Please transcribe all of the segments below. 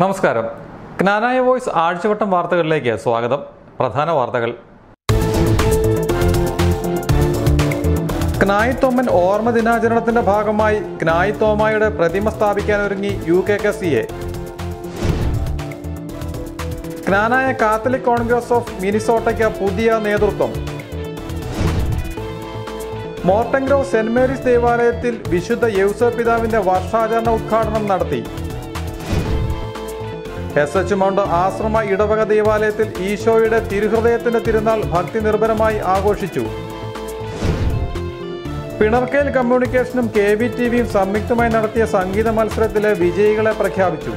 നമസ്കാരം ജ്ഞാനായ വോയ്സ് ആഴ്ചവട്ടം വാർത്തകളിലേക്ക് സ്വാഗതം പ്രധാന വാർത്തകൾ ക്നായ് തോമൻ ഓർമ്മ ദിനാചരണത്തിന്റെ ഭാഗമായി ക്നായ് തോമായുടെ പ്രതിമ സ്ഥാപിക്കാനൊരുങ്ങി U K K C A Knanaya Catholic Congress of മിനിസോട്ടയ്ക്ക് പുതിയ നേതൃത്വം മോർട്ടൻഗ്രോ സെന്റ് മേരീസ് ദേവാലയത്തിൽ വിശുദ്ധ യൗസ പിതാവിന്റെ വർഷാചരണ ഉദ്ഘാടനം നടത്തി എസ് എച്ച് മൗണ്ട് ആശ്രമ ഇടവക ദേവാലയത്തിൽ ഈശോയുടെ തിരുഹൃദയത്തിന്റെ തിരുനാൾ ഭക്തി നിർഭരമായി ആഘോഷിച്ചു പിണർക്കേൽ കമ്മ്യൂണിക്കേഷനും കെ വി ടി വിയും സംയുക്തമായി നടത്തിയ സംഗീത മത്സരത്തിലെ വിജയികളെ പ്രഖ്യാപിച്ചു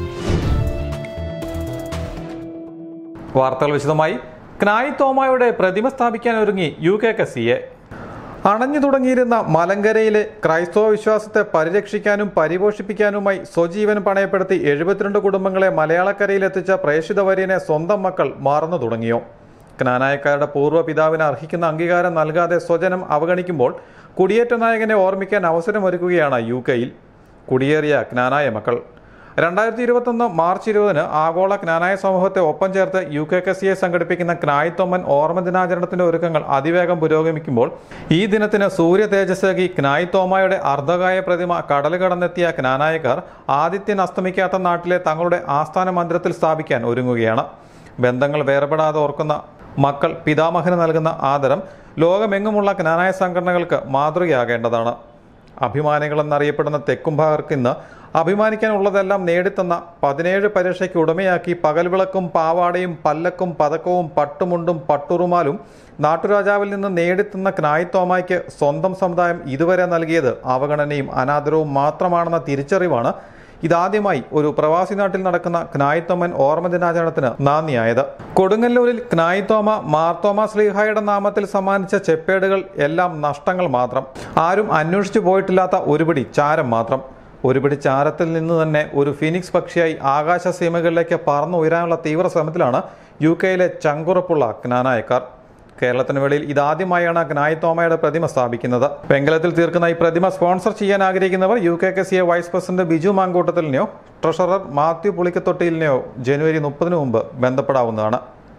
വാർത്തകൾ വിശദമായി ക്നായ് തോമായുടെ പ്രതിമ സ്ഥാപിക്കാൻ ഒരുങ്ങി U K K C A അണഞ്ഞു തുടങ്ങിയിരുന്ന മലങ്കരയിലെ ക്രൈസ്തവ വിശ്വാസത്തെ പരിരക്ഷിക്കാനും പരിപോഷിപ്പിക്കാനുമായി സ്വജീവൻ പണയപ്പെടുത്തി എഴുപത്തിരണ്ട് കുടുംബങ്ങളെ മലയാളക്കരയിലെത്തിച്ച പ്രേഷിത വര്യനെ സ്വന്തം മക്കൾ മാറുന്നു തുടങ്ങിയോ ജ്ഞാനായക്കാരുടെ പൂർവ്വ പിതാവിന് അർഹിക്കുന്ന അംഗീകാരം നൽകാതെ സ്വജനം അവഗണിക്കുമ്പോൾ കുടിയേറ്റ നായകനെ ഓർമ്മിക്കാൻ അവസരമൊരുക്കുകയാണ് യു കെയിൽ കുടിയേറിയ ജ്ഞാനായ മക്കൾ രണ്ടായിരത്തി ഇരുപത്തൊന്ന് മാർച്ച് ഇരുപതിന് ആഗോള ജ്ഞാനായ സമൂഹത്തെ ഒപ്പം ചേർത്ത് U K K C A സംഘടിപ്പിക്കുന്ന ക്നായ്ത്തൊമ്മൻ ഓർമ്മ ദിനാചരണത്തിന്റെ ഒരുക്കങ്ങൾ അതിവേഗം പുരോഗമിക്കുമ്പോൾ ഈ ദിനത്തിന് സൂര്യ തേജസ്സേകി ക്നായ് തോമായുടെ അർദ്ധകായ പ്രതിമ കടൽ കടന്നെത്തിയ ക്നാനായക്കാർ ആദിത്യൻ അസ്തമിക്കാത്ത നാട്ടിലെ തങ്ങളുടെ ആസ്ഥാന മന്ദിരത്തിൽ സ്ഥാപിക്കാൻ ഒരുങ്ങുകയാണ് ബന്ധങ്ങൾ വേർപെടാതെ ഓർക്കുന്ന മക്കൾ പിതാമഹന് നൽകുന്ന ആദരം ലോകമെങ്ങുമുള്ള ജ്ഞാനായ സംഘടനകൾക്ക് മാതൃകയാകേണ്ടതാണ് അഭിമാനികളെന്നറിയപ്പെടുന്ന തെക്കുംഭാഗർക്ക് ഇന്ന് അഭിമാനിക്കാനുള്ളതെല്ലാം നേടിത്തന്ന പതിനേഴ് പരീക്ഷയ്ക്ക് ഉടമയാക്കി പകൽവിളക്കും പാവാടയും പല്ലക്കും പതക്കവും പട്ടുമുണ്ടും പട്ടുറുമാലും നാട്ടുരാജാവിൽ നിന്ന് നേടിത്തന്ന ക്നായ് തോമായ്ക്ക് സ്വന്തം സമുദായം ഇതുവരെ നൽകിയത് അവഗണനയും അനാദരവും മാത്രമാണെന്ന തിരിച്ചറിവാണ് ഇതാദ്യമായി ഒരു പ്രവാസി നാട്ടിൽ നടക്കുന്ന ക്നായ്ത്തോമൻ ഓർമ്മ ദിനാചരണത്തിന് നാന്ദിയായത് കൊടുങ്ങല്ലൂരിൽ ക്നായ്ത്തോമ മാർത്തോമ ശ്ലീഹായുടെ നാമത്തിൽ സമ്മാനിച്ച ചെപ്പേടുകൾ എല്ലാം നഷ്ടങ്ങൾ മാത്രം ആരും അന്വേഷിച്ചു പോയിട്ടില്ലാത്ത ഒരുപിടി ചാരം മാത്രം ഒരുപിടി ചാരത്തിൽ നിന്ന് തന്നെ ഒരു ഫിനിക്സ് പക്ഷിയായി ആകാശ സീമകളിലേക്ക് പറന്നു ഉയരാനുള്ള തീവ്ര ശ്രമത്തിലാണ് യു കെയിലെ ചങ്കുറപ്പുള്ള ജ്ഞാനായക്കാർ കേരളത്തിന് വെളിയിൽ ഇതാദ്യമായാണ് ഗ്നായ് തോമയുടെ പ്രതിമ സ്ഥാപിക്കുന്നത് വെങ്കലത്തിൽ തീർക്കുന്ന ഈ പ്രതിമ സ്പോൺസർ ചെയ്യാൻ ആഗ്രഹിക്കുന്നവർ U K K C A vice president Biju മാങ്കൂട്ടത്തിലിനെയോ ട്രഷറർ മാത്യു പുളിക്കത്തൊട്ടിലിനെയോ ജനുവരി മുപ്പതിനു മുമ്പ് ബന്ധപ്പെടാവുന്നതാണ്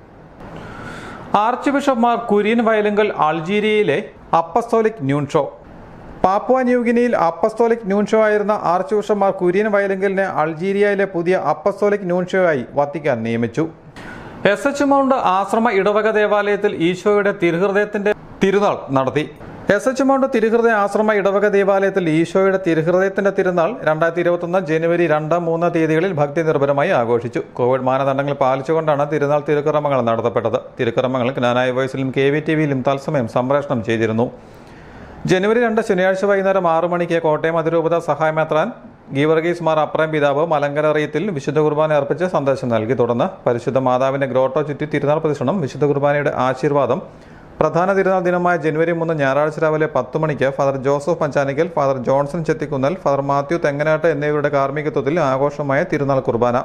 ആർച്ച് ബിഷപ്പ് മാർ കുര്യൻ വയലുങ്കൽ അൾജീരിയയിലെ അപ്പസ്തോലിക് ന്യൂൺ ഷോ പാപ്പുവ ന്യൂഗിനിയിൽ അപ്പസ്തോലിക് ന്യൂൺ ഷോ ആയിരുന്ന ആർച്ച് ബിഷപ്പ് മാർ കുര്യൻ വയലുങ്കലിനെ അൾജീരിയയിലെ പുതിയ അപ്പസ്തോലിക് ന്യൂൺ ഷോ ആയി വത്തിക്കാൻ നിയമിച്ചു എസ് എച്ച് മൗണ്ട് ആശ്രമ ഇടവക ദേവാലയത്തിൽ ഈശോയുടെ തിരുഹൃദയത്തിന്റെ തിരുനാൾ നടത്തി എസ് എച്ച് മൗണ്ട് തിരുഹൃദയ ആശ്രമ ഇടവക ദേവാലയത്തിൽ ഈശോയുടെ തിരുഹൃദയത്തിന്റെ തിരുനാൾ രണ്ടായിരത്തി ഇരുപത്തൊന്ന് ജനുവരി രണ്ട് മൂന്ന് തീയതികളിൽ ഭക്തി നിർഭരമായി ആഘോഷിച്ചു കോവിഡ് മാനദണ്ഡങ്ങൾ പാലിച്ചുകൊണ്ടാണ് തിരുനാൾ തിരുക്കർമ്മങ്ങൾ നടത്തപ്പെട്ടത് തിരുക്കർമ്മങ്ങൾ ജ്ഞാനായ വോയ്സിലും കെ വി ടി വിയിലും തത്സമയം സംപ്രേഷണം ചെയ്തിരുന്നു ജനുവരി രണ്ട് ശനിയാഴ്ച വൈകുന്നേരം ആറു മണിക്ക് കോട്ടയം അതിരൂപത സഹായമെത്രാൻ ഗീവർഗീസ് മാർ അപ്രയം പിതാവ് മലങ്കര റീത്തിൽ വിശുദ്ധ കുർബാന അർപ്പിച്ച് സന്ദേശം നൽകി തുടർന്ന് പരിശുദ്ധ മാതാവിന്റെ ഗ്രോട്ടോ ചുറ്റി തിരുനാൾ പ്രദക്ഷിണം വിശുദ്ധ കുർബാനയുടെ ആശീർവാദം പ്രധാന തിരുനാൾ ദിനമായ ജനുവരി മൂന്ന് ഞായറാഴ്ച രാവിലെ പത്ത് മണിക്ക് father Joseph Panchanickal father Johnson Chethikunnel father Mathew Thenganattu എന്നിവരുടെ കാർമ്മികത്വത്തിൽ ആഘോഷമായ തിരുനാൾ കുർബാന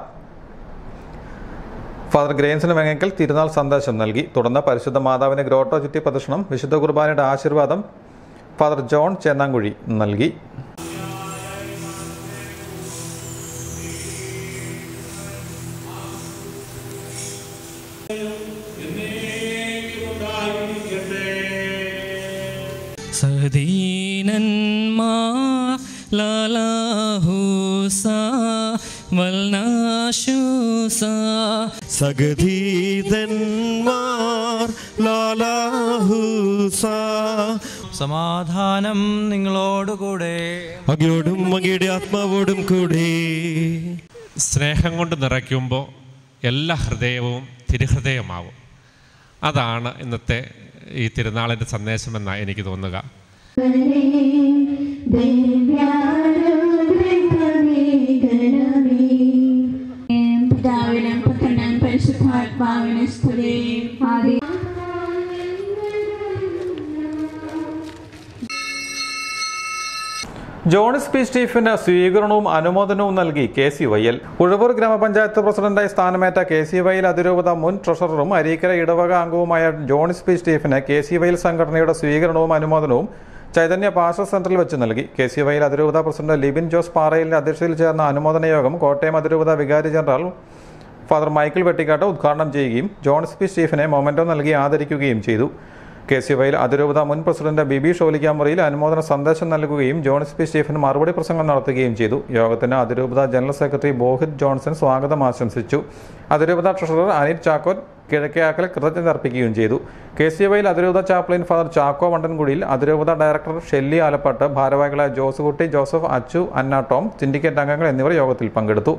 ഫാദർ ഗ്രേൻസിന് വെങ്ങക്കൽ തിരുനാൾ സന്ദേശം നൽകി തുടർന്ന് പരിശുദ്ധ മാതാവിന്റെ ഗ്രോട്ടോ ചുറ്റി പ്രദക്ഷിണം വിശുദ്ധ കുർബാനയുടെ ആശീർവാദം ഫാദർ ജോൺ ചേന്നാങ്കുഴി നൽകി സദീനന്മാ ലാലാഹൂസ വൽനാശൂസ സഗതീതന്മാർ ലാലാഹൂസ സമാധാനം നിങ്ങളോടുകൂടെ അങ്ങയോടും അങ്ങയുടെ ആത്മാവോടും കൂടെ സ്നേഹം കൊണ്ട് നിറയ്ക്കുമ്പോൾ എല്ലാ ഹൃദയവും തിരുഹൃദയമാവും അതാണ് ഇന്നത്തെ ഈ തിരുനാളിൻ്റെ സന്ദേശമെന്നാണ് എനിക്ക് തോന്നുക പിതാവിനും പുത്രനും പരിശുദ്ധാത്മാവിനും സ്തുതി ആദി ജോണിസ് പി സ്റ്റീഫിന് സ്വീകരണവും അനുമോദനവും നൽകി കെ സി വൈഎൽ ഉഴവൂർ ഗ്രാമപഞ്ചായത്ത് പ്രസിഡന്റായി സ്ഥാനമേറ്റ കെ സി വൈൽ അതിരൂപത മുൻ ട്രഷററും അരീക്കര ഇടവക അംഗവുമായ ജോണിസ് പി സ്റ്റീഫിന് കെ സി വൈൽ സംഘടനയുടെ സ്വീകരണവും അനുമോദനവും ചൈതന്യ പാസ്റ്റർ സെന്ററിൽ വെച്ച് നൽകി കെ സി വൈയിൽ അതിരൂപത പ്രസിഡന്റ് ലിബിൻ ജോസ് പാറയിലിന്റെ അധ്യക്ഷതയിൽ ചേർന്ന അനുമോദന യോഗം കോട്ടയം അതിരൂപത വികാരി ജനറൽ ഫാദർ മൈക്കിൾ വെട്ടിക്കാട്ട് ഉദ്ഘാടനം ചെയ്യുകയും ജോൺസ് പി സ്റ്റീഫനെ മൊമെന്റോ നൽകി ആദരിക്കുകയും ചെയ്തു കെ സി വൈയിൽ അതിരൂപത മുൻ പ്രസിഡന്റ് ബിബി ഷോലിക്കാമുറിയിൽ അനുമോദന സന്ദേശം നൽകുകയും ജോൺസ് പി സ്റ്റീഫൻ മറുപടി പ്രസംഗം നടത്തുകയും ചെയ്തു യോഗത്തിന് അതിരൂപത ജനറൽ സെക്രട്ടറി ബോഹിത് ജോൺസൺ സ്വാഗതം ആശംസിച്ചു അതിരൂപത ട്രഷറർ അനിൽ ചാക്കോൻ കിഴക്കേയാക്കൽ കൃതജ്ഞത അർപ്പിക്കുകയും ചെയ്തു കെ സി വൈയിൽ അതിരൂപത ചാപ്ലിൻ ഫാദർ ചാക്കോ വണ്ടൻകുടിയിൽ അതിരൂപത ഡയറക്ടർ ഷെല്ലി ആലപ്പാട്ട് ഭാരവാഹികളായ ജോസുകുട്ടി ജോസഫ് അച്ചു അന്ന ടോം സിൻഡിക്കേറ്റ് അംഗങ്ങൾ എന്നിവർ യോഗത്തിൽ പങ്കെടുത്തു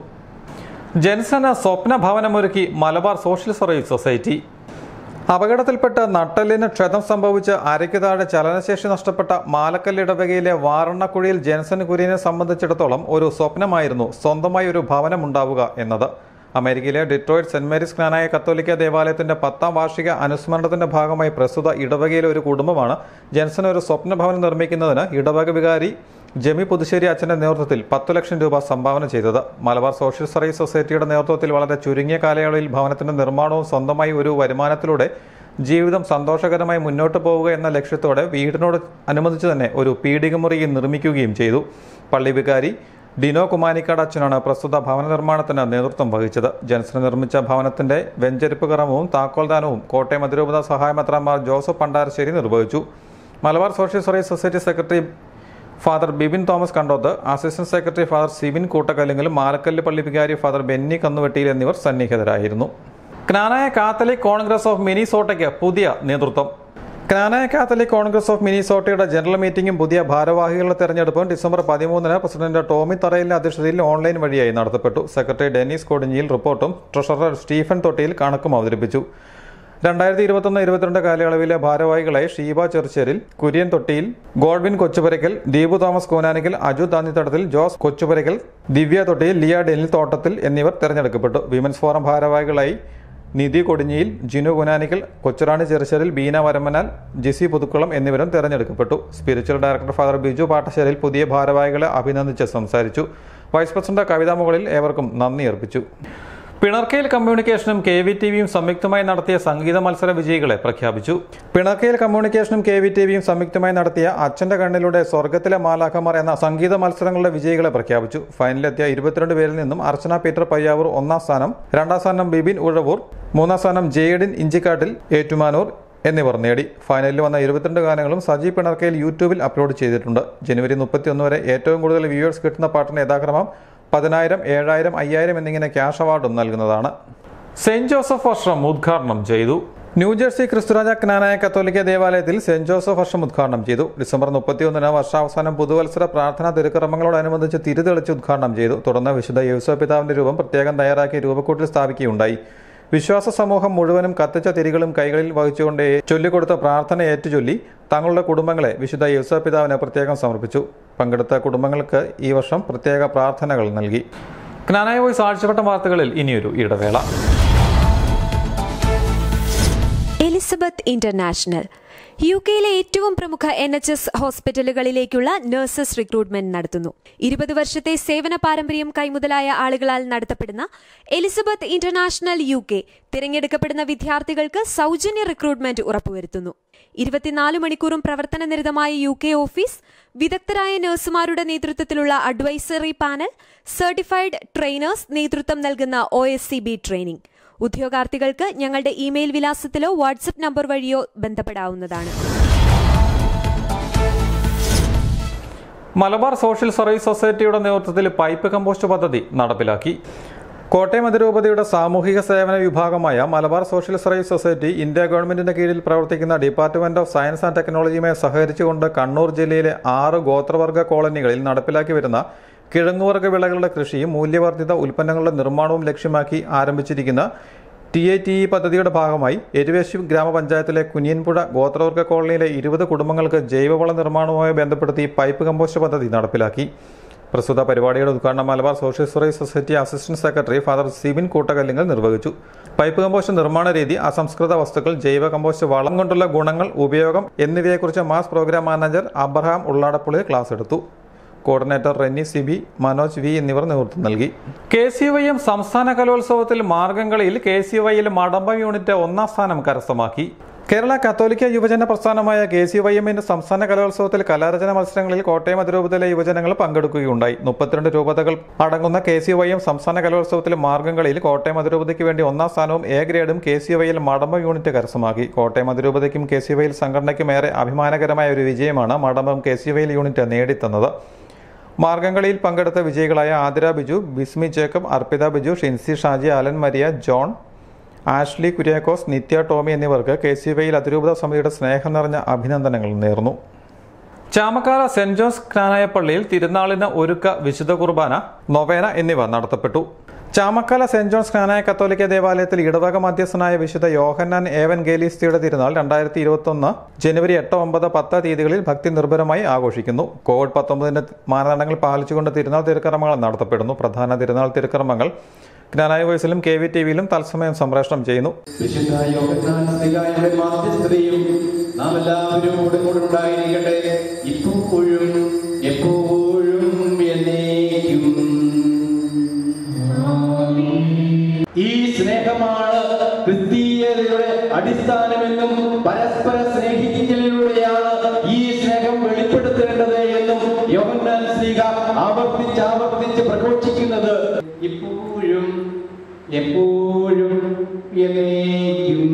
ജൻസന് സ്വപ്ന ഭവനമൊരുക്കി മലബാർ സോഷ്യൽ സർവീസ് സൊസൈറ്റി അപകടത്തിൽപ്പെട്ട് നട്ടെല്ലിന് ക്ഷതം സംഭവിച്ച് അരയ്ക്ക് താഴെ ചലനശേഷി നഷ്ടപ്പെട്ട മാലക്കല്ല് ഇടവകയിലെ വാറണ്ണക്കുഴിയിൽ ജെൻസൺ കുര്യനെ സംബന്ധിച്ചിടത്തോളം ഒരു സ്വപ്നമായിരുന്നു സ്വന്തമായി ഒരു ഭവനമുണ്ടാവുക എന്നത് അമേരിക്കയിലെ ഡിട്രോയിറ്റ് സെന്റ് മേരീസ് ജ്ഞാനായ കത്തോലിക്ക ദേവാലയത്തിന്റെ പത്താം വാർഷിക അനുസ്മരണത്തിന്റെ ഭാഗമായി പ്രസ്തുത ഇടവകയിലെ ഒരു കുടുംബമാണ് ജെൻസൺ ഒരു സ്വപ്ന ഭവനം നിർമ്മിക്കുന്നതിന് ഇടവക വികാരി ജെമി പുതുശ്ശേരി അച്ഛന്റെ നേതൃത്വത്തിൽ പത്തു ലക്ഷം രൂപ സംഭാവന ചെയ്തത് മലബാർ സോഷ്യൽ സർവീസ് സൊസൈറ്റിയുടെ നേതൃത്വത്തിൽ വളരെ ചുരുങ്ങിയ കാലയളവിൽ ഭവനത്തിന്റെ നിർമ്മാണവും സ്വന്തമായി ഒരു വരുമാനത്തിലൂടെ ജീവിതം സന്തോഷകരമായി മുന്നോട്ട് പോവുക എന്ന ലക്ഷ്യത്തോടെ വീടിനോട് അനുബന്ധിച്ച് തന്നെ ഒരു പീഡികമുറി നിർമ്മിക്കുകയും ചെയ്തു പള്ളി വികാരി ഡിനോ കുമാനിക്കാട് അച്ഛനാണ് പ്രസ്തുത ഭവന നിർമ്മാണത്തിന് നേതൃത്വം വഹിച്ചത് ജൻസന് നിർമ്മിച്ച ഭവനത്തിന്റെ വെഞ്ചരിപ്പ് കറമവും താക്കോൽദാനവും കോട്ടയം അതിരൂപത സഹായമെത്രാന്മാർ ജോസഫ് പണ്ടാരശ്ശേരി നിർവഹിച്ചു Malabar social service society secretary father Bibin Thomas Kandothu assistant secretary father Sibin Koottakallinkal Malakkallu പള്ളി വികാരി ഫാദർ ബെന്നി കന്നുവെട്ടിയിൽ എന്നിവർ സന്നിഹിതരായിരുന്നു ക്നാനായ കാത്തലിക് കോൺഗ്രസ് ഓഫ് മിനിസോട്ടയ്ക്ക് പുതിയ നേതൃത്വം ക്നാനായ കാത്തലിക് കോൺഗ്രസ് ഓഫ് മിനിസോട്ടയുടെ ജനറൽ മീറ്റിംഗും പുതിയ ഭാരവാഹികളുടെ തെരഞ്ഞെടുപ്പും ഡിസംബർ പതിമൂന്നിന് പ്രസിഡന്റ് ടോമി തറയിലിന്റെ അധ്യക്ഷതയിൽ ഓൺലൈൻ വഴിയായി നടത്തപ്പെട്ടു സെക്രട്ടറി ഡെന്നീസ് കൊടിഞ്ഞിയിൽ റിപ്പോർട്ടും ട്രഷറർ സ്റ്റീഫൻ തൊട്ടിയിൽ കണക്കും അവതരിപ്പിച്ചു രണ്ടായിരത്തി ഇരുപത്തൊന്ന് ഇരുപത്തിരണ്ട് കാലയളവിലെ ഭാരവാഹികളായി ഷീബ ചെറുച്ചേരിൽ കുര്യൻ തൊട്ടിയിൽ ഗോഡ്വിൻ കൊച്ചുപരയ്ക്കൽ ദീപു തോമസ് കൂനാനിക്കൽ അജു താന്നിത്തടത്തിൽ ജോസ് കൊച്ചുപരയ്ക്കൽ ദിവ്യ തൊട്ടിയിൽ ലിയ ഡെനിൽ തോട്ടത്തിൽ എന്നിവർ തെരഞ്ഞെടുക്കപ്പെട്ടു വിമൻസ് ഫോറം ഭാരവാഹികളായി നിധി കൊടിഞ്ഞിയിൽ ജിനു കുനാനിക്കൽ കൊച്ചുറാണി ചെറുശ്ശേരിൽ ബീന വരമനാൽ ജിസി പുതുക്കുളം എന്നിവരും തെരഞ്ഞെടുക്കപ്പെട്ടു spiritual director father Biju Pattasseril പുതിയ ഭാരവാഹികളെ അഭിനന്ദിച്ച് സംസാരിച്ചു വൈസ് പ്രസിഡന്റ് കവിതാ മുകളിൽ ഏവർക്കും നന്ദി അർപ്പിച്ചു പിണർക്കയിൽ കമ്മ്യൂണിക്കേഷനും കെ വി ടി വിയും സംയുക്തമായി നടത്തിയ സംഗീത മത്സര വിജയികളെ പ്രഖ്യാപിച്ചു പിണർക്കയിൽ കമ്മ്യൂണിക്കേഷനും കെ വി ടി വിയും സംയുക്തമായി നടത്തിയ അച്ഛന്റെ കണ്ണിലൂടെ സ്വർഗത്തിലെ മാലാഖമാർ എന്ന സംഗീത മത്സരങ്ങളുടെ വിജയികളെ പ്രഖ്യാപിച്ചു ഫൈനലിലെത്തിയ ഇരുപത്തിരണ്ട് പേരിൽ നിന്നും അർച്ചന പീറ്റർ പയ്യാവൂർ ഒന്നാം സ്ഥാനം രണ്ടാം സ്ഥാനം ബിബിൻ ഉഴവൂർ മൂന്നാം സ്ഥാനം ജെയ്ഡിൻ ഇഞ്ചിക്കാട്ടിൽ ഏറ്റുമാനൂർ എന്നിവർ നേടി ഫൈനലിൽ വന്ന ഇരുപത്തിരണ്ട് ഗാനങ്ങളും സജി പിണർക്കയിൽ യൂട്യൂബിൽ അപ്ലോഡ് ചെയ്തിട്ടുണ്ട് ജനുവരി മുപ്പത്തിയൊന്ന് വരെ ഏറ്റവും കൂടുതൽ വ്യൂവേഴ്സ് കിട്ടുന്ന പാട്ടിന് യഥാക്രമം പതിനായിരം ഏഴായിരം അയ്യായിരം എന്നിങ്ങനെ ക്യാഷ് അവാർഡും നൽകുന്നതാണ് സെന്റ് ജോസഫ് വർഷം ഉദ്ഘാടനം ചെയ്തു ന്യൂജേഴ്സി ക്രിസ്തുരാജ ജ്ഞാനായ കത്തോലിക്ക ദേവാലയത്തിൽ സെന്റ് ജോസഫ് വർഷം ഉദ്ഘാടനം ചെയ്തു ഡിസംബർ മുപ്പത്തിയൊന്നിന് വർഷാവസാനം പുതുവത്സര പ്രാർത്ഥനാ തിരുക്കർമ്മങ്ങളോടനുബന്ധിച്ച് തിരിതെളിച്ച് ഉദ്ഘാടനം ചെയ്തു തുടർന്ന് വിശുദ്ധ യേശോ പിതാവിന്റെ രൂപം പ്രത്യേകം തയ്യാറാക്കി രൂപക്കൂട്ടിൽ സ്ഥാപിക്കുകയുണ്ടായി വിശ്വാസ സമൂഹം മുഴുവനും കത്തിച്ച തിരികളും കൈകളിൽ വഹിച്ചുകൊണ്ട് ചൊല്ലിക്കൊടുത്ത പ്രാർത്ഥന ഏറ്റുചൊല്ലി തങ്ങളുടെ കുടുംബങ്ങളെ വിശുദ്ധ യേശോ പിതാവിന് പ്രത്യേകം സമർപ്പിച്ചു പങ്കെടുത്ത കുടുംബങ്ങൾക്ക് ഈ വർഷം പ്രത്യേക പ്രാർത്ഥനകൾ നൽകി ജ്ഞാനായ വോയിസ് ആഴ്ചപ്പെട്ട വാർത്തകളിൽ ഇനിയൊരു ഇടവേള എലിസബത്ത് ഇന്റർനാഷണൽ യു കെയിലെ ഏറ്റവും പ്രമുഖ എൻ എച്ച് എസ് ഹോസ്പിറ്റലുകളിലേക്കുള്ള നഴ്സസ് റിക്രൂട്ട്മെന്റ് നടത്തുന്നു ഇരുപത് വർഷത്തെ സേവന പാരമ്പര്യം കൈമുതലായ ആളുകളാൽ നടത്തപ്പെടുന്ന എലിസബത്ത് ഇന്റർനാഷണൽ യു കെ തിരഞ്ഞെടുക്കപ്പെടുന്ന വിദ്യാർത്ഥികൾക്ക് സൗജന്യ റിക്രൂട്ട്മെന്റ് ഉറപ്പുവരുത്തുന്നു ഇരുപത്തിനാല് മണിക്കൂറും പ്രവർത്തനനിരതമായ യു കെ ഓഫീസ് വിദഗ്ധരായ നഴ്സുമാരുടെ നേതൃത്വത്തിലുള്ള അഡ്വൈസറി പാനൽ സർട്ടിഫൈഡ് ട്രെയിനേഴ്സ് നേതൃത്വം നൽകുന്ന O S C B training ഉദ്യോഗാർത്ഥികൾക്ക് ഞങ്ങളുടെ ഇമെയിൽ വിലാസത്തിലോ വാട്സപ്പ് നമ്പർ വഴിയോ ബന്ധപ്പെടാവുന്നതാണ് മലബാർ സോഷ്യൽ സർവീസ് സൊസൈറ്റിയുടെ നേതൃത്വത്തിൽ പൈപ്പ് കമ്പോസ്റ്റ് പദ്ധതി നടപ്പിലാക്കി കോട്ടയം അതിരൂപതയുടെ സാമൂഹിക സേവന വിഭാഗമായ Malabar social service society India ഗവൺമെന്റിന്റെ കീഴിൽ പ്രവർത്തിക്കുന്ന ഡിപ്പാർട്ട്മെന്റ് ഓഫ് സയൻസ് ആൻഡ് ടെക്നോളജിയുമായി സഹകരിച്ചുകൊണ്ട് കണ്ണൂർ ജില്ലയിലെ ആറ് ഗോത്രവർഗ കോളനികളിൽ നടപ്പിലാക്കി വരുന്ന കിഴങ്ങുവർഗ വിളകളുടെ കൃഷിയും മൂല്യവർദ്ധിത ഉൽപ്പന്നങ്ങളുടെ നിർമ്മാണവും ലക്ഷ്യമാക്കി ആരംഭിച്ചിരിക്കുന്ന ടി ഐ ടി ഇ പദ്ധതിയുടെ ഭാഗമായി എരുവേശി ഗ്രാമപഞ്ചായത്തിലെ കുനിയൻപുഴ ഗോത്രവർഗ കോളനിയിലെ ഇരുപത് കുടുംബങ്ങൾക്ക് ജൈവവള നിർമ്മാണവുമായി ബന്ധപ്പെടുത്തി പൈപ്പ് കമ്പോസ്റ്റ് പദ്ധതി നടപ്പിലാക്കി പ്രസ്തുത പരിപാടിയുടെ ഉദ്ഘാടനം Malabar social service society assistant secretary father Sibin Koottakallinkal നിർവഹിച്ചു പൈപ്പ് കമ്പോസ്റ്റ് നിർമ്മാണ രീതി അസംസ്കൃത വസ്തുക്കൾ ജൈവ കമ്പോസ്റ്റ് വളം കൊണ്ടുള്ള ഗുണങ്ങൾ ഉപയോഗം എന്നിവയെക്കുറിച്ച് MASS program manager Abraham Ulladappully class എടുത്തു കോർഡിനേറ്റർ റെന്നി സിബി മനോജ് വി എന്നിവർ നേതൃത്വം നൽകി കെ സി വൈ എം സംസ്ഥാന കലോത്സവത്തിൽ മാർഗംകളിയിൽ കെ സി വൈയിൽ മടമ്പ യൂണിറ്റ് ഒന്നാം സ്ഥാനം കരസ്ഥമാക്കി കേരള കത്തോലിക്ക യുവജന പ്രസ്ഥാനമായ കെ സി വൈ എമ്മിന്റെ സംസ്ഥാന കലോത്സവത്തിൽ കലാരചന മത്സരങ്ങളിൽ കോട്ടയം അതിരൂപതയിലെ യുവജനങ്ങൾ പങ്കെടുക്കുകയുണ്ടായി മുപ്പത്തിരണ്ട് രൂപതകൾ അടങ്ങുന്ന കെ സി വൈ എം സംസ്ഥാന കലോത്സവത്തിലെ മാർഗംകളിയിൽ കോട്ടയം അതിരൂപതയ്ക്ക് വേണ്ടി ഒന്നാം സ്ഥാനവും എ ഗ്രേഡും കെ സി വൈയിൽ മടമ്പ യൂണിറ്റ് കരസ്ഥമാക്കി കോട്ടയം അതിരൂപതയ്ക്കും കെ സി വൈയിൽ സംഘടനയ്ക്കും ഏറെ അഭിമാനകരമായ ഒരു വിജയമാണ് മടമ്പം കെ സി വൈയിൽ യൂണിറ്റ് നേടിത്തന്നത് മാർഗംകളിയിൽ പങ്കെടുത്ത വിജയികളായ ആതിര ബിജു ബിസ്മി ജേക്കബ് അർപ്പിത ബിജു ഷിൻസി ഷാജി അലൻ മരിയ ജോൺ ആഷ്ലി കുര്യാക്കോസ് നിത്യ ടോമി എന്നിവർക്ക് കെ സി വൈയിൽ അതിരൂപത സമിതിയുടെ സ്നേഹം നിറഞ്ഞ അഭിനന്ദനങ്ങൾ നേർന്നു ചാമക്കാല സെന്റ് ജോസ് ക്നാനായ പള്ളിയിൽ തിരുനാളിന് ഒരുക്ക വിശുദ്ധ കുർബാന നൊവേന എന്നിവ നടത്തപ്പെട്ടു ചാമക്കാല സെന്റ് ജോൺസ് ക്നാനായ കത്തോലിക്ക ദേവാലയത്തിൽ ഇടവക മധ്യസ്ഥനായ വിശുദ്ധ യോഹന്നാൻ ഏവൻ ഗേലിസ്തിയുടെ തിരുനാൾ രണ്ടായിരത്തി ഇരുപത്തൊന്ന് ജനുവരി എട്ട് ഒമ്പത് പത്ത് തീയതികളിൽ ഭക്തി നിർഭരമായി ആഘോഷിക്കുന്നു കോവിഡ് പത്തൊമ്പതിന്റെ മാനദണ്ഡങ്ങൾ പാലിച്ചുകൊണ്ട് തിരുനാൾ തിരുക്കർമ്മങ്ങൾ നടത്തപ്പെടുന്നു പ്രധാന തിരുനാൾ തിരുക്കർമ്മങ്ങൾ ജ്ഞാനായ വോയിസിലും കെ വി ടി വിയിലും തത്സമയം സംപ്രേഷണം ചെയ്യുന്നു വിശുദ്ധ യോഹന്നാൻ ശ്രീകായുടെ മാധ്യസ്ഥതയും നാം എല്ലാവരും കൂടെ കൂടെ ഉണ്ടായിരിക്കട്ടെ ഇപ്പോഴും എപ്പോഴും എന്നേക്കും ഈ സ്നേഹമാണ് ക്രിസ്തീയതയുടെ അടിസ്ഥാനമെന്നും പരസ്പര സ്നേഹിക്കലിലൂടെയാണ് ഈ സ്നേഹം വെളിപ്പെടുത്തേണ്ടത് എന്നും യോഹന്നാൻ ശ്രീക ആവർത്തിച്ച് ആവർത്തിച്ച് പ്രഘോഷിക്കുന്നത് ഇപ്പോഴും എപ്പോഴും എന്നേക്കും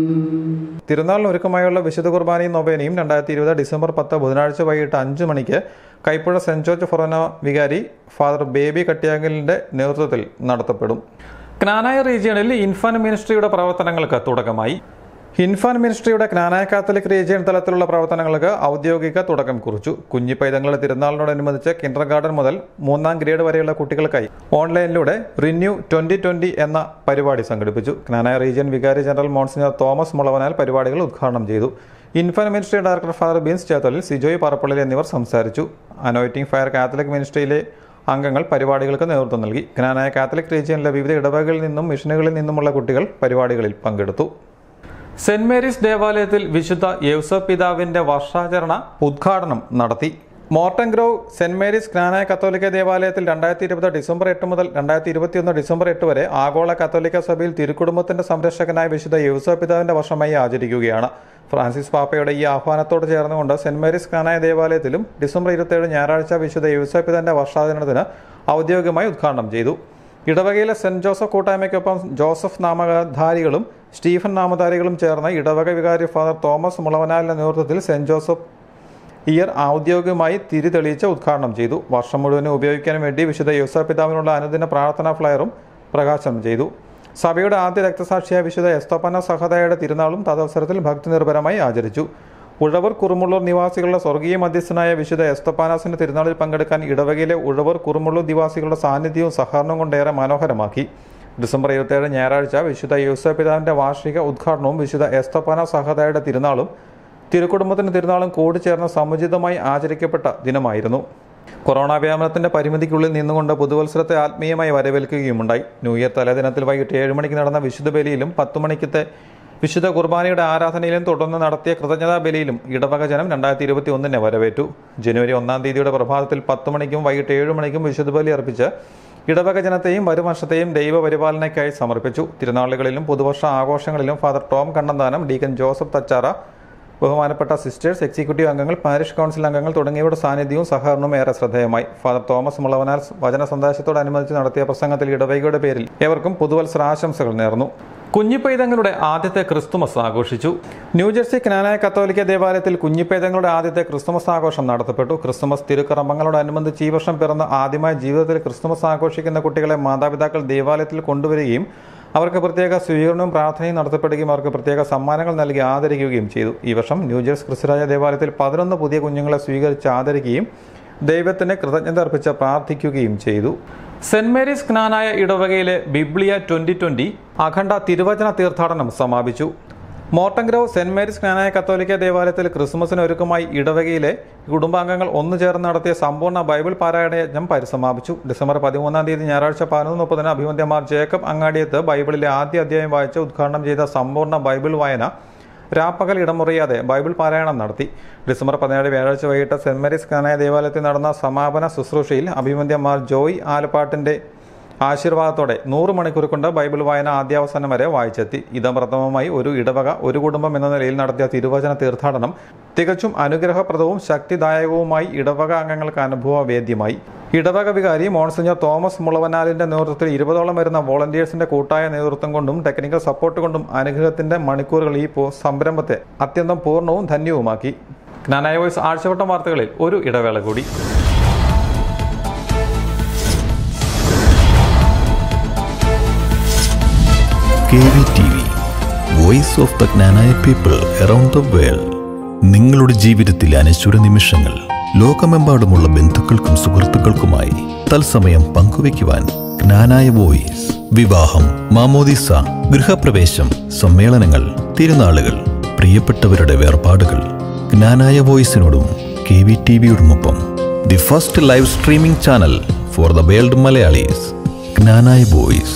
തിരുനാളിന് ഒരുക്കമായുള്ള വിശുദ്ധ കുർബാനയും നൊവേനയും രണ്ടായിരത്തി ഇരുപത് ഡിസംബർ പത്ത് ബുധനാഴ്ച വൈകിട്ട് അഞ്ച് മണിക്ക് കൈപ്പുഴ സെന്റ് ജോർജ് ഫൊറോന വികാരി ഫാദർ ബേബി കട്ടിയാങ്കലിന്റെ നേതൃത്വത്തിൽ നടത്തപ്പെടും ക്നാനായ റീജിയണിൽ ഇൻഫാൻ മിനിസ്ട്രിയുടെ പ്രവർത്തനങ്ങൾക്ക് തുടക്കമായി ഇൻഫാൻ മിനിസ്ട്രിയുടെ ക്നാനായ കാത്തലിക് റീജിയൻ തലത്തിലുള്ള പ്രവർത്തനങ്ങൾക്ക് ഔദ്യോഗിക തുടക്കം കുറിച്ചു കുഞ്ഞി പൈതങ്ങളുടെ തിരുനാളിനോടനുബന്ധിച്ച് കിൻഡർ ഗാർഡൻ മുതൽ മൂന്നാം ഗ്രേഡ് വരെയുള്ള കുട്ടികൾക്കായി ഓൺലൈനിലൂടെ റിന്യൂ ട്വന്റി ട്വന്റി എന്ന പരിപാടി സംഘടിപ്പിച്ചു ക്നാനായ റീജിയൻ വികാരി ജനറൽ മോൺസിനർ തോമസ് മുളവനാൽ പരിപാടികൾ ഉദ്ഘാടനം ചെയ്തു infant ministry director father Bins Chethalil Sijoy Parappallil എന്നിവർ സംസാരിച്ചു അനോയിറ്റിംഗ് ഫയർ കാത്തലിക് മിനിസ്ട്രിയിലെ അംഗങ്ങൾ പരിപാടികൾക്ക് നേതൃത്വം നൽകി ജ്ഞാനായ കാത്തലിക് റീജിയനിലെ വിവിധ ഇടവകളിൽ നിന്നും മിഷനുകളിൽ നിന്നുമുള്ള കുട്ടികൾ പരിപാടികളിൽ പങ്കെടുത്തു സെന്റ് മേരീസ് ദേവാലയത്തിൽ വിശുദ്ധ യൗസ പിതാവിന്റെ വർഷാചരണ ഉദ്ഘാടനം നടത്തി Morton Grove saint Mary's Knanaya കത്തോലിക്ക ദേവാലയത്തിൽ രണ്ടായിരത്തി ഇരുപത് ഡിസംബർ എട്ട് മുതൽ രണ്ടായിരത്തി ഇരുപത്തിയൊന്ന് ഡിസംബർ എട്ട് വരെ ആഗോള കത്തോലിക്ക സഭയിൽ തിരുക്കുടുംബത്തിന്റെ സംരക്ഷകനായ വിശുദ്ധ യൗസ പിതാവിന്റെ വർഷമായി ആചരിക്കുകയാണ് ഫ്രാൻസിസ് പാപ്പയുടെ ഈ ആഹ്വാനത്തോട് ചേർന്നുകൊണ്ട് സെന്റ് മേരീസ് ജ്ഞാനായ ദേവാലയത്തിലും ഡിസംബർ ഇരുപത്തിയേഴ് ഞായറാഴ്ച വിശുദ്ധ യൗസ പിതാവിന്റെ വർഷാചരണത്തിന് ഔദ്യോഗികമായി ഉദ്ഘാടനം ചെയ്തു ഇടവകയിലെ സെന്റ് ജോസഫ് കൂട്ടായ്മയ്ക്കൊപ്പം ജോസഫ് നാമധാരികളും സ്റ്റീഫൻ നാമധാരികളും ചേർന്ന് ഇടവക വികാരി ഫാദർ തോമസ് മുളവനാലിന്റെ നേതൃത്വത്തിൽ സെന്റ് ജോസഫ് ഇയർ ഔദ്യോഗികമായി തിരി തെളിയിച്ച് ഉദ്ഘാടനം ചെയ്തു വർഷം മുഴുവനും ഉപയോഗിക്കാൻ വേണ്ടി വിശുദ്ധ യോസ പിതാവിനുള്ള അനുദിന പ്രാർത്ഥനാ ഫ്ലയറും പ്രകാശനം ചെയ്തു സഭയുടെ ആദ്യ രക്തസാക്ഷിയായ വിശുദ്ധ എസ്തപ്പന സഹതയുടെ തിരുനാളും തദവസരത്തിൽ ഭക്തി നിർഭരമായി ആചരിച്ചു ഉഴവർ കുറുമുള്ളൂർ നിവാസികളുടെ സ്വർഗീയ മധ്യസ്ഥനായ വിശുദ്ധ എസ്തപ്പാനാസിന്റെ തിരുനാളിൽ പങ്കെടുക്കാൻ ഇടവകയിലെ ഉഴവർ കുറുമുള്ളൂർ നിവാസികളുടെ സാന്നിധ്യവും സഹകരണവും കൊണ്ടേറെ മനോഹരമാക്കി ഡിസംബർ ഇരുപത്തിയേഴ് ഞായറാഴ്ച വിശുദ്ധ യൂസഫ് പിതാവിന്റെ വാർഷിക ഉദ്ഘാടനവും വിശുദ്ധ എസ്തപ്പാന സഹതയുടെ തിരുനാളും തിരുക്കുടുംബത്തിന്റെ തിരുനാളും കൂടിച്ചേർന്ന് സമുചിതമായി ആചരിക്കപ്പെട്ട ദിനമായിരുന്നു കൊറോണ വ്യാപനത്തിന്റെ പരിമിതിക്കുള്ളിൽ നിന്നുകൊണ്ട് പുതുവത്സരത്തെ ആത്മീയമായി വരവേൽക്കുകയുമുണ്ടായി ന്യൂ ഇയർ തലേദിനത്തിൽ വൈകിട്ട് ഏഴ് മണിക്ക് നടന്ന വിശുദ്ധ ബലിയിലും പത്തു മണിക്കത്തെ വിശുദ്ധ കുർബാനയുടെ ആരാധനയിലും തുടർന്ന് നടത്തിയ കൃതജ്ഞതാ ബലിയിലും ഇടവക ജനം രണ്ടായിരത്തി ഇരുപത്തി ഒന്നിനെ വരവേറ്റു ജനുവരി ഒന്നാം തീയതിയുടെ പ്രഭാതത്തിൽ പത്ത് മണിക്കും വൈകിട്ട് ഏഴ് മണിക്കും വിശുദ്ധ ബലി അർപ്പിച്ച് ഇടവക ജനത്തെയും വരുവർഷത്തെയും ദൈവപരിപാലനയ്ക്കായി സമർപ്പിച്ചു തിരുനാളുകളിലും പുതുവർഷ ആഘോഷങ്ങളിലും ഫാദർ ടോം കണ്ണന്താനം ഡീക്കൻ ജോസഫ് തച്ചാറ ബഹുമാനപ്പെട്ട സിസ്റ്റേഴ്സ് എക്സിക്യൂട്ടീവ് അംഗങ്ങൾ പാരിഷ് കൗൺസിൽ അംഗങ്ങൾ തുടങ്ങിയവരുടെ സാന്നിധ്യവും സഹകരണവും ഏറെ ശ്രദ്ധേയമായി ഫാദർ തോമസ് മുളവനാൽ വചന സന്ദേശത്തോടനുബന്ധിച്ച് നടത്തിയ പ്രസംഗത്തിൽ ഇടവകയുടെ പേരിൽ ഏവർക്കും പുതുവത്സര ആശംസകൾ നേർന്നു കുഞ്ഞിപ്പൈതങ്ങളുടെ ആദ്യത്തെ ക്രിസ്തുമസ് ആഘോഷിച്ചു ന്യൂജേഴ്സി ക്നാനായ കത്തോലിക്ക ദേവാലയത്തിൽ കുഞ്ഞിപ്പൈതങ്ങളുടെ ആദ്യത്തെ ക്രിസ്തുമസ് ആഘോഷം നടത്തപ്പെട്ടു ക്രിസ്തുമസ് തിരുക്കർമ്മങ്ങളോടനുബന്ധിച്ച് ഈ വർഷം പിറന്ന ആദ്യമായി ജീവിതത്തിൽ ക്രിസ്തുമസ് ആഘോഷിക്കുന്ന കുട്ടികളെ മാതാപിതാക്കൾ ദേവാലയത്തിൽ കൊണ്ടുവരികയും അവർക്ക് പ്രത്യേക സ്വീകരണവും പ്രാർത്ഥനയും നടത്തപ്പെടുകയും അവർക്ക് പ്രത്യേക സമ്മാനങ്ങൾ നൽകി ആദരിക്കുകയും ചെയ്തു ഈ വർഷം ന്യൂജേഴ്സ് ക്രിസ്തുരാജ ദേവാലയത്തിൽ പതിനൊന്ന് പുതിയ കുഞ്ഞുങ്ങളെ സ്വീകരിച്ച് ആദരിക്കുകയും ദൈവത്തിന് കൃതജ്ഞത അർപ്പിച്ച് പ്രാർത്ഥിക്കുകയും ചെയ്തു സെന്റ് മേരീസ് ജ്ഞാനായ ഇടവകയിലെ ബിബ്ലിയ ട്വന്റി ട്വന്റി അഖണ്ഡ തിരുവചന തീർത്ഥാടനം സമാപിച്ചു മോട്ടൻഗ്രോവ് സെന്റ് മേരീസ് ജ്ഞാനായ കത്തോലിക്ക ദേവാലയത്തിൽ ക്രിസ്മസിന് ഒരുക്കമായി ഇടവകയിലെ കുടുംബാംഗങ്ങൾ ഒന്നു ചേർന്ന് നടത്തിയ സമ്പൂർണ്ണ ബൈബിൾ പാരായണ യജ്ഞം പരിസമാപിച്ചു ഡിസംബർ പതിമൂന്നാം തീയതി ഞായറാഴ്ച പതിനൊന്ന് മുപ്പതിന് അഭിമന്യമാർ ജേക്കബ് അങ്ങാടിയത്ത് ബൈബിളിലെ ആദ്യ അധ്യായം വായിച്ച് ഉദ്ഘാടനം ചെയ്ത സമ്പൂർണ്ണ ബൈബിൾ വായന രാപ്പകൽ ഇടമുറിയാതെ ബൈബിൾ പാരായണം നടത്തി ഡിസംബർ പതിനേഴ് വ്യാഴാഴ്ച വൈകിട്ട് സെന്റ് മേരീസ് ജ്ഞാനായ ദേവാലയത്തിൽ നടന്ന സമാപന ശുശ്രൂഷയിൽ അഭിമന്യമാർ ജോയ് ആലപ്പാട്ടിന്റെ ആശീർവാദത്തോടെ നൂറ് മണിക്കൂർ കൊണ്ട് ബൈബിൾ വായന ആദ്യാവസാനം വരെ വായിച്ചെത്തി ഇതപ്രഥമമായി ഒരു ഇടവക ഒരു കുടുംബം എന്ന നിലയിൽ നടത്തിയ തിരുവചന തീർത്ഥാടനം തികച്ചും അനുഗ്രഹപ്രദവും ശക്തിദായകവുമായി ഇടവക അംഗങ്ങൾക്ക് അനുഭവവേദ്യമായി ഇടവക വികാരി മോൺസിഞ്ഞർ തോമസ് മുളവനാലിന്റെ നേതൃത്വത്തിൽ ഇരുപതോളം വരുന്ന വോളണ്ടിയേഴ്സിന്റെ കൂട്ടായ നേതൃത്വം കൊണ്ടും ടെക്നിക്കൽ സപ്പോർട്ട് കൊണ്ടും അനുഗ്രഹത്തിന്റെ മണിക്കൂറുകൾ ഈ പോ- സംരംഭത്തെ അത്യന്തം പൂർണ്ണവും ധന്യവുമാക്കി ജ്ഞാനായ വോയിസ് ആഴ്ചവട്ടം വാർത്തകളിൽ ഒരു ഇടവേള കൂടി K V T V voice of the Knanaya people around the world നിങ്ങളുടെ ജീവിതത്തിലെ അനശ്വര നിമിഷങ്ങൾ ലോകമെമ്പാടുമുള്ള ബന്ധുക്കൾക്കും സുഹൃത്തുക്കൾക്കുമായി തത്സമയം പങ്കുവയ്ക്കുവാൻ ജ്ഞാനായ വോയിസ് വിവാഹം മാമോദിസ ഗൃഹപ്രവേശം സമ്മേളനങ്ങൾ തിരുനാളുകൾ പ്രിയപ്പെട്ടവരുടെ വേർപാടുകൾ ജ്ഞാനായ വോയിസിനോടും കെ വി ടി വിയോടുമൊപ്പം the first live streaming channel for the world Malayalees Knanaya voice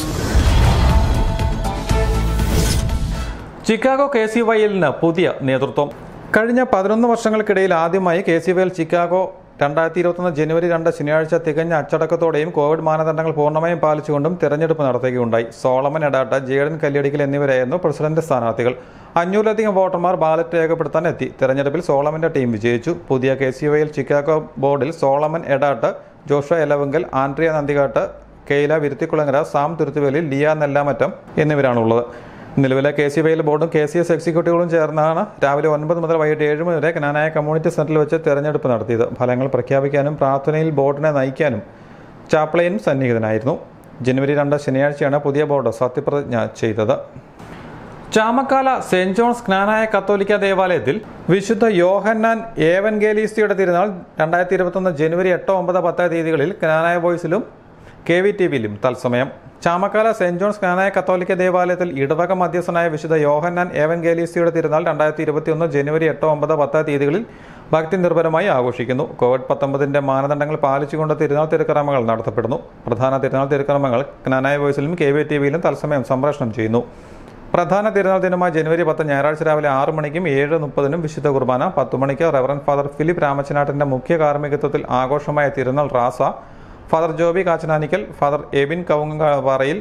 Chicago K C വൈഎല്ലിന് പുതിയ നേതൃത്വം കഴിഞ്ഞ പതിനൊന്ന് വർഷങ്ങൾക്കിടയിൽ ആദ്യമായി കെ സി വൈഎൽ ചിക്കാഗോ രണ്ടായിരത്തി ഇരുപത്തൊന്ന് ജനുവരി രണ്ട് ശനിയാഴ്ച തികഞ്ഞ അച്ചടക്കത്തോടെയും കോവിഡ് മാനദണ്ഡങ്ങൾ പൂർണ്ണമായും പാലിച്ചുകൊണ്ടും തെരഞ്ഞെടുപ്പ് നടത്തുകയുണ്ടായി സോളമൻ എടാട്ട ജേഡൻ കല്യടിക്കൽ എന്നിവരായിരുന്നു പ്രസിഡന്റ് സ്ഥാനാർത്ഥികൾ അഞ്ഞൂറിലധികം വോട്ടർമാർ ബാലറ്റ് രേഖപ്പെടുത്താൻ എത്തി തെരഞ്ഞെടുപ്പിൽ സോളമന്റെ ടീം വിജയിച്ചു പുതിയ കെ സി വൈഎൽ ചിക്കാഗോ ബോർഡിൽ സോളമൻ എടാട്ട് ജോഷ എലവങ്കൽ ആൻഡ്രിയ നന്ദികാട്ട് കെയില വിരുത്തിക്കുളങ്ങര സാം തുരുത്തുവേലി ലിയ നെല്ലാമറ്റം എന്നിവരാണുള്ളത് നിലവിലെ കെ സി വൈയിൽ ബോർഡും കെ സി എസ് എക്സിക്യൂട്ടീവുകളും ചേർന്നാണ് രാവിലെ ഒൻപത് മുതൽ വൈകിട്ട് ഏഴ് മണി വരെ കനാനായ കമ്മ്യൂണിറ്റി സെന്ററിൽ വെച്ച് തെരഞ്ഞെടുപ്പ് നടത്തിയത് ഫലങ്ങൾ പ്രഖ്യാപിക്കാനും പ്രാർത്ഥനയിൽ ബോർഡിനെ നയിക്കാനും ചാപ്ലയിനും സന്നിഹിതനായിരുന്നു ജനുവരി രണ്ട് ശനിയാഴ്ചയാണ് പുതിയ ബോർഡ് സത്യപ്രതിജ്ഞ ചെയ്തത് ചാമക്കാല സെന്റ് ജോൺസ് ജ്ഞാനായ കത്തോലിക്ക ദേവാലയത്തിൽ വിശുദ്ധ യോഹന്നാൻ ഏവൻഗേലീസ്തിയുടെ തിരുനാൾ രണ്ടായിരത്തി ഇരുപത്തൊന്ന് ജനുവരി എട്ട് ഒമ്പത് പത്ത് തീയതികളിൽ ജ്ഞാനായ വോയിസിലും കെ വി ടി വിയിലും തത്സമയം ചാമക്കാല സെന്റ് ജോൺസ് ജ്ഞാനായ കത്തോലിക്ക ദേവാലയത്തിൽ ഇടവക മധ്യസ്ഥനായ വിശുദ്ധ യോഹന്നാൻ ഏവൻഗേലീസ്തിയുടെ തിരുനാൾ രണ്ടായിരത്തി ഇരുപത്തിയൊന്ന് ജനുവരി എട്ട് ഒമ്പത് പത്ത് തീയതികളിൽ ഭക്തി നിർഭരമായി ആഘോഷിക്കുന്നു കോവിഡ് പത്തൊമ്പതിന്റെ മാനദണ്ഡങ്ങൾ പാലിച്ചുകൊണ്ട് തിരുനാൾ തിരുക്കർമ്മങ്ങൾ നടത്തപ്പെടുന്നു പ്രധാന തിരുനാൾ തിരുക്കർമ്മങ്ങൾ ജ്ഞാനായ വോയിസിലും കെ വി ടി വിയിലും തത്സമയം സംപ്രേഷണം ചെയ്യുന്നു പ്രധാന തിരുനാൾ ദിനമായ ജനുവരി പത്ത് ഞായറാഴ്ച രാവിലെ ആറ് മണിക്കും ഏഴ് മുപ്പതിനും വിശുദ്ധ കുർബാന പത്ത് മണിക്ക് റവറൻ ഫാദർ ഫിലിപ്പ് രാമച്ചനാട്ടിന്റെ മുഖ്യ കാർമ്മികത്വത്തിൽ ആഘോഷമായ തിരുനാൾ റാസ father Joby Kachanickal father Ebin Kavungarayil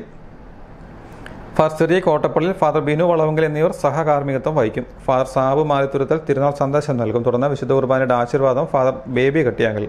father ചെറിയ കോട്ടപ്പള്ളിൽ ഫാദർ ബിനു വളവങ്കൽ എന്നിവർ സഹകാർമ്മികത്വം വഹിക്കും ഫാദർ സാബു മാലിത്തുരത്തിൽ തിരുനാൾ സന്ദേശം നൽകും തുടർന്ന് വിശുദ്ധ കുർബാനയുടെ ആശീർവാദം ഫാദർ ബേബി കട്ടിയാങ്കൽ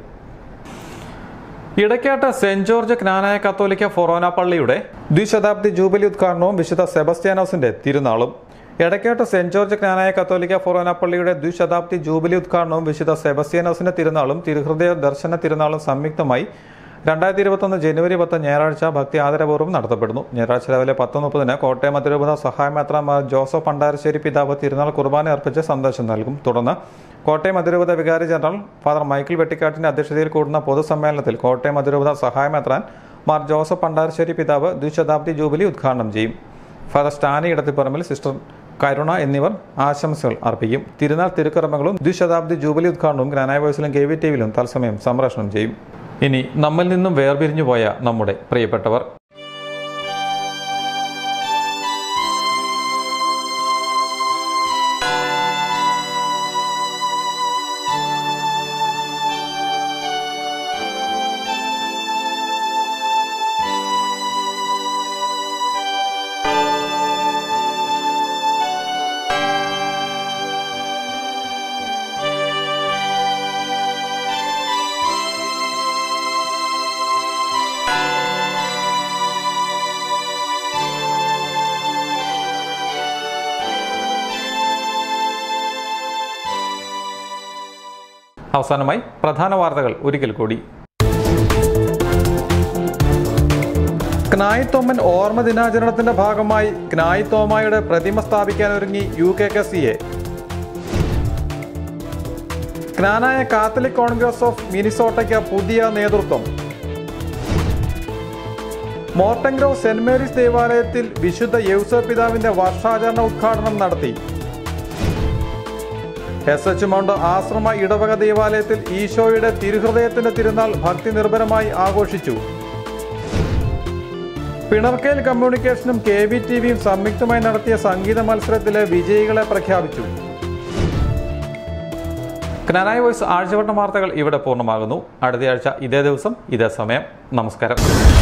ഇടയ്ക്കാട്ട് സെന്റ് ജോർജ് ജ്ഞാനായ കത്തോലിക്ക ഫൊറോന പള്ളിയുടെ ദ്വിശതാബ്ദി ജൂബിലി ഉദ്ഘാടനവും വിശുദ്ധ സെബസ്ത്യാനോസിന്റെ തിരുനാളും എടക്കാട്ട് സെന്റ് ജോർജ് ജ്ഞാനായ കത്തോലിക്ക ഫൊറോന പള്ളിയുടെ ദ്വിശതാബ്ദി ജൂബിലി ഉദ്ഘാടനവും വിശുദ്ധ സെബസ്ത്യാനോസിന്റെ തിരുനാളും തിരുഹൃദയ ദർശന തിരുനാളും സംയുക്തമായി രണ്ടായിരത്തി ഇരുപത്തൊന്ന് ജനുവരി പത്ത് ഞായറാഴ്ച ഭക്തി ആദരപൂർവ്വം നടത്തപ്പെടുന്നു ഞായറാഴ്ച രാവിലെ പത്ത് മുപ്പതിന് കോട്ടയം അതിരൂപത സഹായമാത്ര മാർ ജോസഫ് പണ്ടാരശ്ശേരി പിതാവ് തിരുനാൾ കുർബാന അർപ്പിച്ച് സന്ദേശം നൽകും തുടർന്ന് കോട്ടയം അതിരൂപത വികാരി ജനറൽ ഫാദർ മൈക്കിൾ വെട്ടിക്കാട്ടിന്റെ അധ്യക്ഷതയിൽ കൂടുന്ന പൊതുസമ്മേളനത്തിൽ കോട്ടയം അതിരൂപത സഹായമാത്രാൻ മാർ ജോസഫ് പണ്ടാരശ്ശേരി പിതാവ് ദ്വിശതാബ്ദി ജൂബിലി ഉദ്ഘാടനം ചെയ്യും ഫാദർ സ്റ്റാനി ഇടത്തിപ്പറമ്പിൽ സിസ്റ്റർ കരുണ എന്നിവർ ആശംസകൾ അർപ്പിക്കും തിരുനാൾ തിരുക്കർമ്മങ്ങളും ദ്വിശതാബ്ദി ജൂബിലി ഉദ്ഘാടനവും ഗ്രാനായ വോയിസിലും കെ വി ടി വിയിലും തത്സമയം സംപ്രേഷണം ചെയ്യും ഇനി നമ്മിൽ നിന്നും വേർപിരിഞ്ഞു പോയ നമ്മുടെ പ്രിയപ്പെട്ടവർ അവസാനമായി പ്രധാന വാർത്തകൾ ഒരിക്കൽ കൂടി ക്നായ് തോമൻ ഓർമ്മ ദിനാചരണത്തിന്റെ ഭാഗമായി ക്നായ് തോമായുടെ പ്രതിമ സ്ഥാപിക്കാനൊരുങ്ങി U K K C A Knanaya catholic Congress of മിനിസോട്ടയ്ക്ക് പുതിയ നേതൃത്വം മോർട്ടൻഗ്രോ സെന്റ് മേരീസ് ദേവാലയത്തിൽ വിശുദ്ധ യൗസ പിതാവിന്റെ വർഷാചരണ ഉദ്ഘാടനം നടത്തി എസ് എച്ച് മൗണ്ട് ആശ്രമ ഇടവക ദേവാലയത്തിൽ ഈശോയുടെ തിരുഹൃദയത്തിന്റെ തിരുനാൾ ഭക്തി നിർഭരമായി ആഘോഷിച്ചു പിണർക്കേൽ കമ്മ്യൂണിക്കേഷനും കെ വി ടി വിയും സംയുക്തമായി നടത്തിയ സംഗീത മത്സരത്തിലെ വിജയികളെ പ്രഖ്യാപിച്ചു ക്നാനായ വോയിസ് ആഴ്ചവട്ടം വാർത്തകൾ ഇവിടെ പൂർണ്ണമാകുന്നു അടുത്തയാഴ്ച ഇതേ ദിവസം ഇതേ സമയം നമസ്കാരം